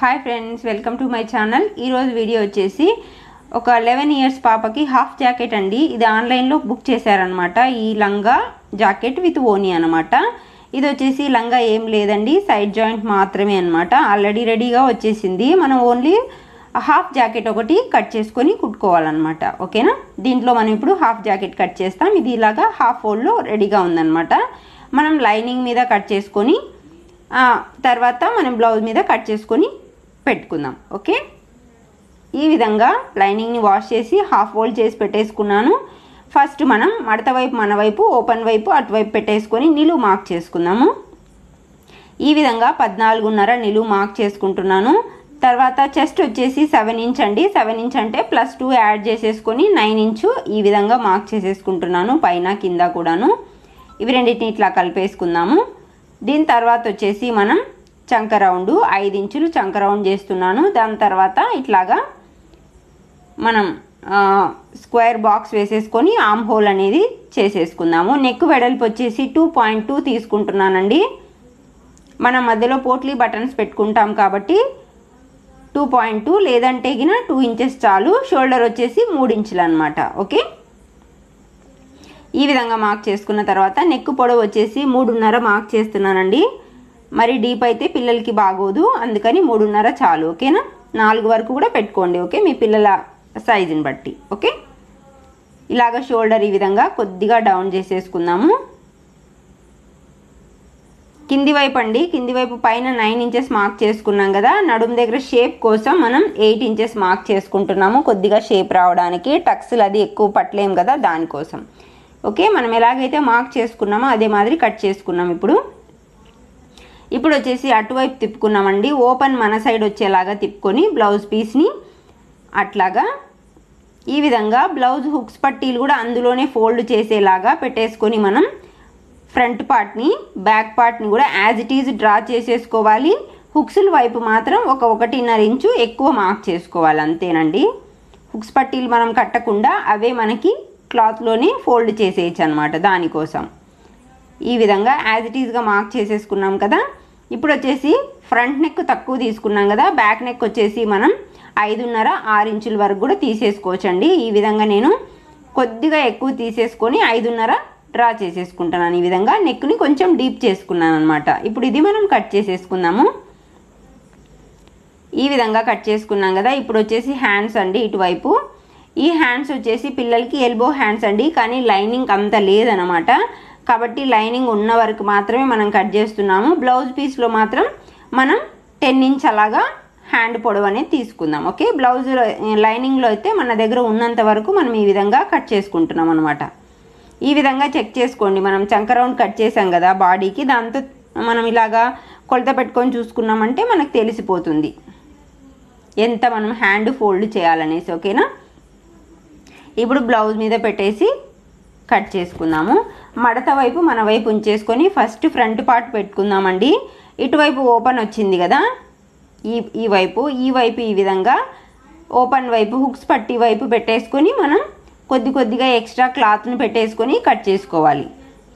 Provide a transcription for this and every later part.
hi friends welcome to my channel ఈరోజు video వచ్చేసి ఒక లెవెన్ ఇయర్స్ పాపకి హాఫ్ జాకెట్ అండి ఇది ఆన్లైన్లో బుక్ చేశారనమాట ఈ లంగా జాకెట్ విత్ ఓనీ అనమాట ఇది వచ్చేసి లంగా ఏం లేదండి సైడ్ జాయింట్ మాత్రమే అనమాట ఆల్రెడీ రెడీగా వచ్చేసింది మనం ఓన్లీ హాఫ్ జాకెట్ ఒకటి కట్ చేసుకొని కుట్టుకోవాలన్నమాట ఓకేనా దీంట్లో మనం ఇప్పుడు హాఫ్ జాకెట్ కట్ చేస్తాం ఇది ఇలాగా హాఫ్ ఫోల్డ్లో రెడీగా ఉందన్నమాట మనం లైనింగ్ మీద కట్ చేసుకొని ఆ, తర్వాత మనం బ్లౌజ్ మీద కట్ చేసుకొని పెట్టుకుందాం ఓకే ఈ విధంగా లైనింగ్ని వాష్ చేసి హాఫ్ ఫోల్డ్ చేసి పెట్టేసుకున్నాను ఫస్ట్ మనం మడత వైపు మన వైపు ఓపెన్ వైపు అటువైపు పెట్టేసుకొని నిలువు మార్క్ చేసుకుందాము ఈ విధంగా పద్నాలుగున్నర నిలువు మార్క్ చేసుకుంటున్నాను తర్వాత చెస్ట్ వచ్చేసి సెవెన్ ఇంచ్ అండి సెవెన్ ఇంచ్ అంటే ప్లస్ టూ యాడ్ చేసేసుకొని నైన్ ఇంచు ఈ విధంగా మార్క్ చేసేసుకుంటున్నాను పైన కింద కూడాను ఇవి రెండింటిని ఇట్లా కలిపేసుకుందాము దీని తర్వాత వచ్చేసి మనం చంక రౌండ్ ఐదు ఇంచులు చంక రౌండ్ చేస్తున్నాను దాని తర్వాత ఇట్లాగా మనం ఆ, స్క్వేర్ బాక్స్ వేసేసుకొని ఆమ్ హోల్ అనేది చేసేసుకుందాము నెక్ వెడల్పు వచ్చేసి టూ పాయింట్ టూ తీసుకుంటున్నానండి మనం మధ్యలో పోట్లీ బటన్స్ పెట్టుకుంటాం కాబట్టి టూ పాయింట్ టూ లేదంటే గిన టూ ఇంచెస్ చాలు షోల్డర్ వచ్చేసి మూడు ఇంచులు అనమాట ఓకే ఈ విధంగా మార్క్ చేసుకున్న తర్వాత నెక్ పొడవు వచ్చేసి మూడున్నర మార్క్ చేస్తున్నానండి మరి డీప్ అయితే పిల్లలకి బాగోదు అందుకని మూడున్నర చాలు ఓకేనా నాలుగు వరకు కూడా పెట్టుకోండి ఓకే మీ పిల్లల సైజుని బట్టి ఓకే ఇలాగ షోల్డర్ ఈ విధంగా కొద్దిగా డౌన్ చేసేసుకుందాము కింది వైపు అండి కింది వైపు పైన నైన్ ఇంచెస్ మార్క్ చేసుకున్నాం కదా నడుము దగ్గర షేప్ కోసం మనం ఎయిట్ ఇంచెస్ మార్క్ చేసుకుంటున్నాము కొద్దిగా షేప్ రావడానికి టక్స్లు అది ఎక్కువ పట్టలేం కదా దానికోసం ఓకే మనం ఎలాగైతే మార్క్ చేసుకున్నామో అదే మాదిరి కట్ చేసుకున్నాం ఇప్పుడు ఇప్పుడు వచ్చేసి అటువైపు తిప్పుకున్నామండి ఓపెన్ మన సైడ్ వచ్చేలాగా తిప్పుకొని బ్లౌజ్ పీస్ని అట్లాగా ఈ విధంగా బ్లౌజ్ హుక్స్ పట్టీలు కూడా అందులోనే ఫోల్డ్ చేసేలాగా పెట్టేసుకొని మనం ఫ్రంట్ పార్ట్ని బ్యాక్ పార్ట్ని కూడా యాజ్ ఇట్ ఈజ్ డ్రా చేసేసుకోవాలి హుక్స్ల వైపు మాత్రం ఒక ఒకటిన్నర ఇంచు ఎక్కువ మార్క్ చేసుకోవాలి అంతేనండి హుక్స్ పట్టీలు మనం కట్టకుండా అవే మనకి క్లాత్లోనే ఫోల్డ్ చేసేయచ్చు అనమాట దానికోసం ఈ విధంగా యాజ్ ఇట్ ఈజ్గా మార్క్ చేసేసుకున్నాం కదా ఇప్పుడు వచ్చేసి ఫ్రంట్ నెక్ తక్కువ తీసుకున్నాం కదా బ్యాక్ నెక్ వచ్చేసి మనం ఐదున్నర ఆరు ఇంచుల వరకు కూడా తీసేసుకోవచ్చండి ఈ విధంగా నేను కొద్దిగా ఎక్కువ తీసేసుకొని ఐదున్నర డ్రా చేసేసుకుంటున్నాను ఈ విధంగా నెక్ని కొంచెం డీప్ చేసుకున్నాను అనమాట ఇప్పుడు ఇది మనం కట్ చేసేసుకుందాము ఈ విధంగా కట్ చేసుకున్నాం కదా ఇప్పుడు వచ్చేసి హ్యాండ్స్ అండి ఇటువైపు ఈ హ్యాండ్స్ వచ్చేసి పిల్లలకి ఎల్బో హ్యాండ్స్ అండి కానీ లైనింగ్ అంత లేదనమాట కాబట్టి లైనింగ్ ఉన్న వరకు మాత్రమే మనం కట్ చేస్తున్నాము బ్లౌజ్ పీస్లో మాత్రం మనం టెన్ ఇంచ్ అలాగా హ్యాండ్ పొడవు అనేది తీసుకుందాం ఓకే బ్లౌజ్ లైనింగ్లో అయితే మన దగ్గర ఉన్నంత వరకు మనం ఈ విధంగా కట్ చేసుకుంటున్నాం అనమాట ఈ విధంగా చెక్ చేసుకోండి మనం చంక రౌండ్ కట్ చేసాం కదా బాడీకి దాంతో మనం ఇలాగా కొలత పెట్టుకొని చూసుకున్నామంటే మనకు తెలిసిపోతుంది ఎంత మనం హ్యాండ్ ఫోల్డ్ చేయాలనేసి ఓకేనా ఇప్పుడు బ్లౌజ్ మీద పెట్టేసి కట్ చేసుకుందాము మడత వైపు మన వైపు ఉంచేసుకొని ఫస్ట్ ఫ్రంట్ పార్ట్ పెట్టుకుందామండి ఇటువైపు ఓపెన్ వచ్చింది కదా ఈ ఈ వైపు ఈ వైపు ఈ విధంగా ఓపెన్ వైపు హుక్స్ పట్టి వైపు పెట్టేసుకొని మనం కొద్ది కొద్దిగా ఎక్స్ట్రా క్లాత్ని పెట్టేసుకొని కట్ చేసుకోవాలి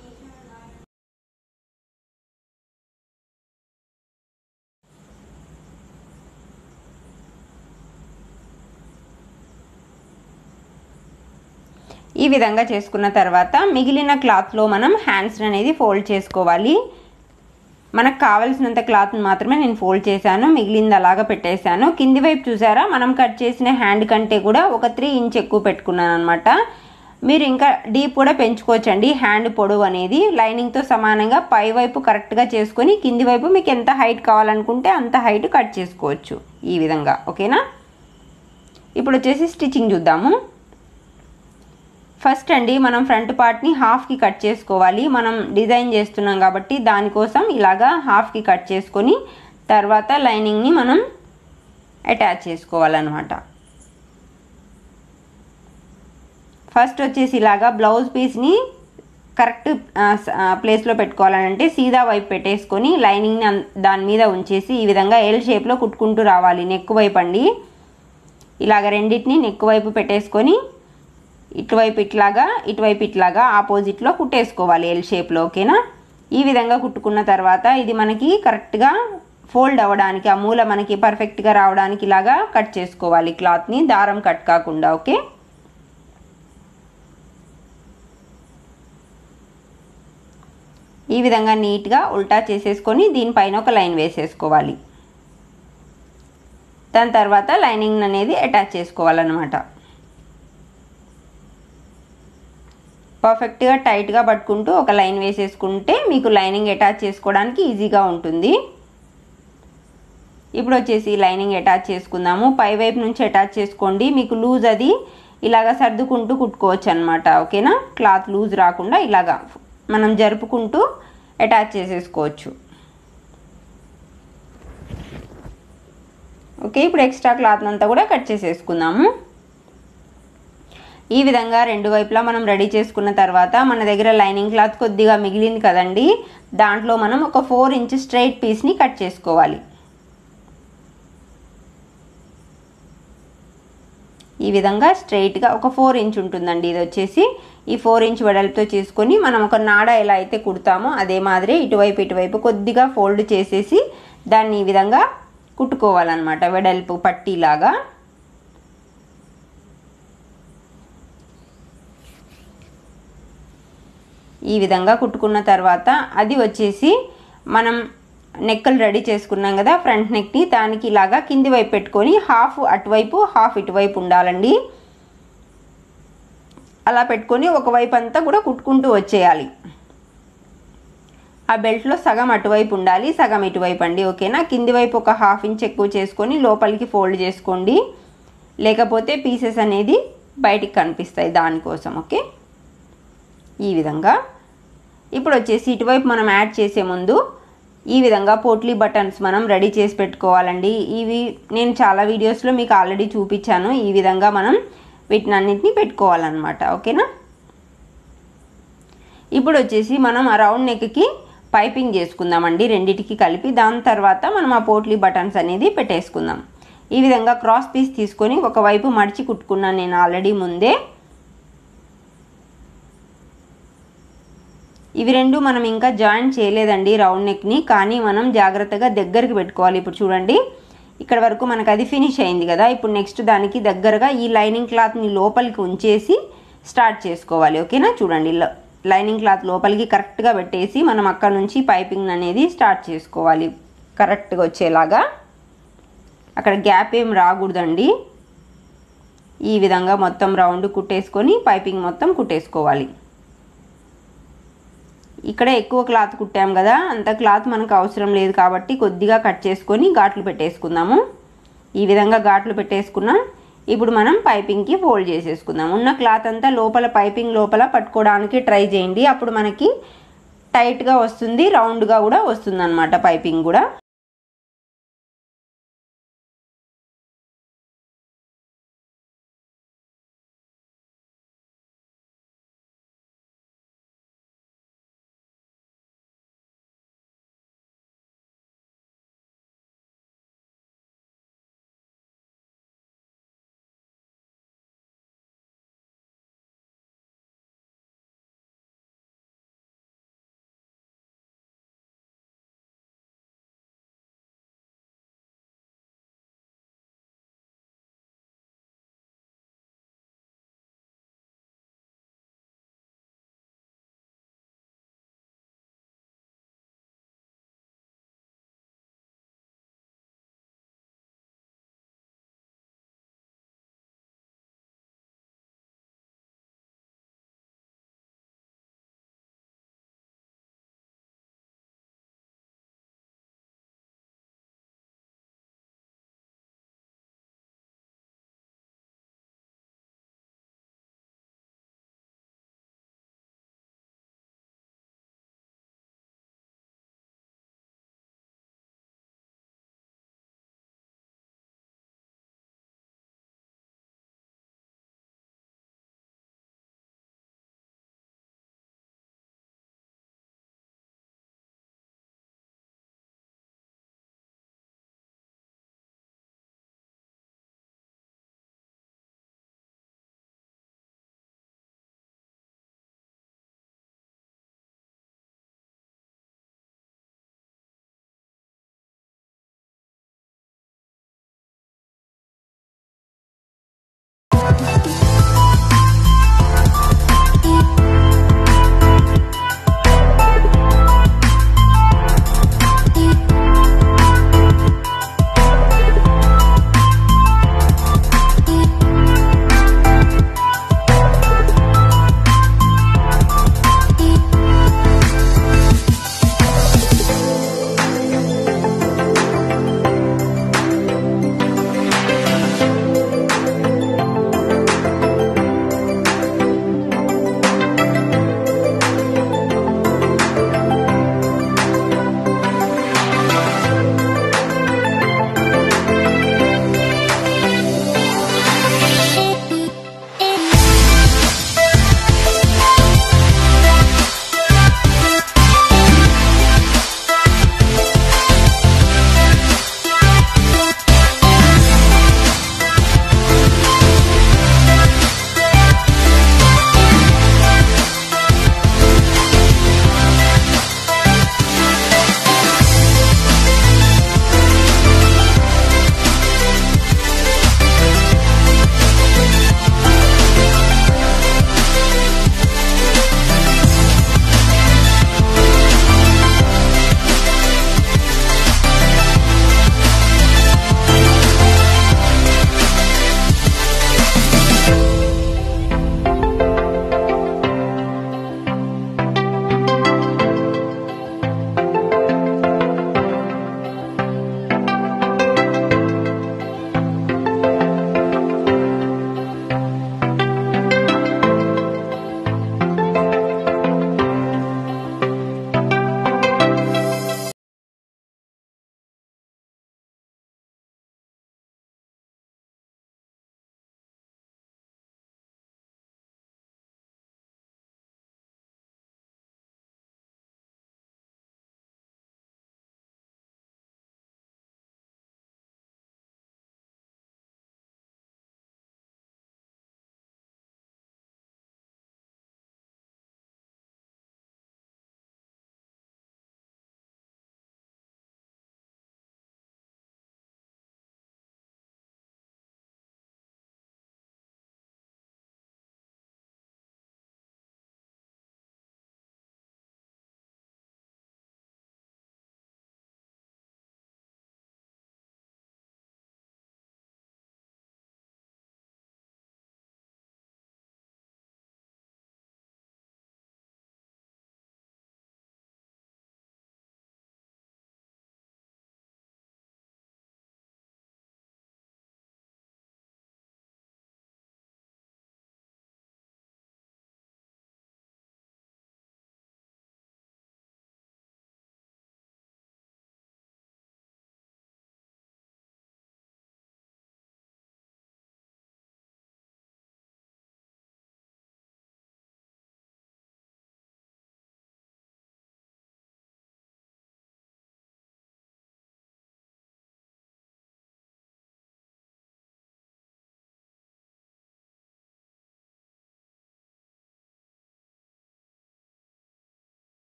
ఈ విధంగా చేసుకున్న తర్వాత మిగిలిన క్లాత్లో మనం హ్యాండ్స్ అనేది ఫోల్డ్ చేసుకోవాలి మనకు కావలసినంత క్లాత్ని మాత్రమే నేను ఫోల్డ్ చేశాను మిగిలింది అలాగా పెట్టేశాను కింది వైపు చూసారా మనం కట్ చేసిన హ్యాండ్ కంటే కూడా ఒక త్రీ ఇంచ్ ఎక్కువ పెట్టుకున్నాను అనమాట మీరు ఇంకా డీప్ కూడా పెంచుకోవచ్చండి హ్యాండ్ పొడవు అనేది లైనింగ్తో సమానంగా పై వైపు కరెక్ట్గా చేసుకొని కింది వైపు మీకు ఎంత హైట్ కావాలనుకుంటే అంత హైట్ కట్ చేసుకోవచ్చు ఈ విధంగా ఓకేనా ఇప్పుడు వచ్చేసి స్టిచ్చింగ్ చూద్దాము ఫస్ట్ అండి మనం ఫ్రంట్ పార్ట్ని హాఫ్కి కట్ చేసుకోవాలి మనం డిజైన్ చేస్తున్నాం కాబట్టి దానికోసం ఇలాగా హాఫ్కి కట్ చేసుకొని తర్వాత లైనింగ్ని మనం అటాచ్ చేసుకోవాలన్నమాట ఫస్ట్ వచ్చేసి ఇలాగా బ్లౌజ్ పీస్ని కరెక్ట్ ప్లేస్లో పెట్టుకోవాలంటే సీదా వైపు పెట్టేసుకొని లైనింగ్ని అన్- దాని మీద ఉంచేసి ఈ విధంగా ఎల్ షేప్లో కుట్టుకుంటూ రావాలి నెక్ వైపు అండి ఇలాగ రెండింటిని నెక్ వైపు పెట్టేసుకొని ఇటువైపు ఇట్లాగా ఇటువైపు ఇట్లాగా ఆపోజిట్లో కుట్టేసుకోవాలి ఎల్ షేప్లో ఓకేనా ఈ విధంగా కుట్టుకున్న తర్వాత ఇది మనకి కరెక్ట్గా ఫోల్డ్ అవ్వడానికి ఆ మూల మనకి పర్ఫెక్ట్గా రావడానికి ఇలాగా కట్ చేసుకోవాలి క్లాత్ని దారం కట్ కాకుండా ఓకే ఈ విధంగా నీట్గా ఉల్టా చేసేసుకొని దీనిపైన ఒక లైన్ వేసేసుకోవాలి దాని తర్వాత లైనింగ్ అనేది అటాచ్ చేసుకోవాలన్నమాట పర్ఫెక్ట్గా టైట్గా పట్టుకుంటూ ఒక లైన్ వేసేసుకుంటే మీకు లైనింగ్ అటాచ్ చేసుకోవడానికి ఈజీగా ఉంటుంది ఇప్పుడు వచ్చేసి లైనింగ్ అటాచ్ చేసుకుందాము పై వైపు నుంచి అటాచ్ చేసుకోండి మీకు లూజ్ అది ఇలాగ సర్దుకుంటూ కుట్టుకోవచ్చు అనమాట ఓకేనా క్లాత్ లూజ్ రాకుండా ఇలాగా మనం జరుపుకుంటూ అటాచ్ చేసేసుకోవచ్చు ఓకే ఇప్పుడు ఎక్స్ట్రా క్లాత్ అంతా కూడా కట్ చేసేసుకుందాము ఈ విధంగా రెండు వైపులా మనం రెడీ చేసుకున్న తర్వాత మన దగ్గర లైనింగ్ క్లాత్ కొద్దిగా మిగిలింది కదండి దాంట్లో మనం ఒక ఫోర్ ఇంచ్ స్ట్రైట్ పీస్ని కట్ చేసుకోవాలి ఈ విధంగా స్ట్రైట్గా ఒక ఫోర్ ఇంచ్ ఉంటుందండి ఇది వచ్చేసి ఈ ఫోర్ ఇంచ్ వెడల్పుతో చేసుకొని మనం ఒక నాడ ఎలా అయితే కుడతామో అదే మాదిరి ఇటువైపు ఇటువైపు కొద్దిగా ఫోల్డ్ చేసేసి దాన్ని ఈ విధంగా కుట్టుకోవాలన్నమాట వెడల్పు పట్టీలాగా ఈ విధంగా కుట్టుకున్న తర్వాత అది వచ్చేసి మనం నెక్కలు రెడీ చేసుకున్నాం కదా ఫ్రంట్ నెక్ని దానికి ఇలాగా కింది వైపు పెట్టుకొని హాఫ్ అటువైపు హాఫ్ ఇటువైపు ఉండాలండి అలా పెట్టుకొని ఒకవైపు అంతా కూడా కుట్టుకుంటూ వచ్చేయాలి ఆ బెల్ట్లో సగం అటువైపు ఉండాలి సగం ఇటువైపు అండి ఓకేనా కింది వైపు ఒక హాఫ్ ఇంచ్ ఎక్కువ చేసుకొని లోపలికి ఫోల్డ్ చేసుకోండి లేకపోతే పీసెస్ అనేది బయటికి కనిపిస్తాయి దానికోసం ఓకే ఈ విధంగా ఇప్పుడు వచ్చేసి ఇటువైపు మనం యాడ్ చేసే ముందు ఈ విధంగా పోట్లీ బటన్స్ మనం రెడీ చేసి పెట్టుకోవాలండి ఇవి నేను చాలా వీడియోస్లో మీకు ఆల్రెడీ చూపించాను ఈ విధంగా మనం వీటిని అన్నింటినీ పెట్టుకోవాలన్నమాట ఓకేనా ఇప్పుడు వచ్చేసి మనం ఆ రౌండ్ నెక్కి పైపింగ్ చేసుకుందామండి రెండిటికి కలిపి దాని తర్వాత మనం ఆ పోట్లీ బటన్స్ అనేది పెట్టేసుకుందాం ఈ విధంగా క్రాస్ పీస్ తీసుకొని ఒకవైపు మడిచి కుట్టుకున్నాను నేను ఆల్రెడీ ముందే ఇవి రెండు మనం ఇంకా జాయిన్ చేయలేదండి రౌండ్ నెక్ని కానీ మనం జాగ్రత్తగా దగ్గరికి పెట్టుకోవాలి ఇప్పుడు చూడండి ఇక్కడ వరకు మనకు అది ఫినిష్ అయింది కదా ఇప్పుడు నెక్స్ట్ దానికి దగ్గరగా ఈ లైనింగ్ క్లాత్ని లోపలికి ఉంచేసి స్టార్ట్ చేసుకోవాలి ఓకేనా చూడండి లైనింగ్ క్లాత్ లోపలికి కరెక్ట్గా పెట్టేసి మనం అక్కడ నుంచి పైపింగ్ అనేది స్టార్ట్ చేసుకోవాలి కరెక్ట్గా వచ్చేలాగా అక్కడ గ్యాప్ ఏం రాకూడదండి ఈ విధంగా మొత్తం రౌండ్ కుట్టేసుకొని పైపింగ్ మొత్తం కుట్టేసుకోవాలి ఇక్కడ ఎక్కువ క్లాత్ కుట్టాం కదా అంత క్లాత్ మనకు అవసరం లేదు కాబట్టి కొద్దిగా కట్ చేసుకొని ఘాట్లు పెట్టేసుకుందాము ఈ విధంగా ఘాట్లు పెట్టేసుకున్నాం ఇప్పుడు మనం పైపింగ్కి ఫోల్డ్ చేసేసుకుందాం ఉన్న క్లాత్ అంతా లోపల పైపింగ్ లోపల పట్టుకోవడానికి ట్రై చేయండి అప్పుడు మనకి టైట్గా వస్తుంది రౌండ్గా కూడా వస్తుంది అనమాట పైపింగ్ కూడా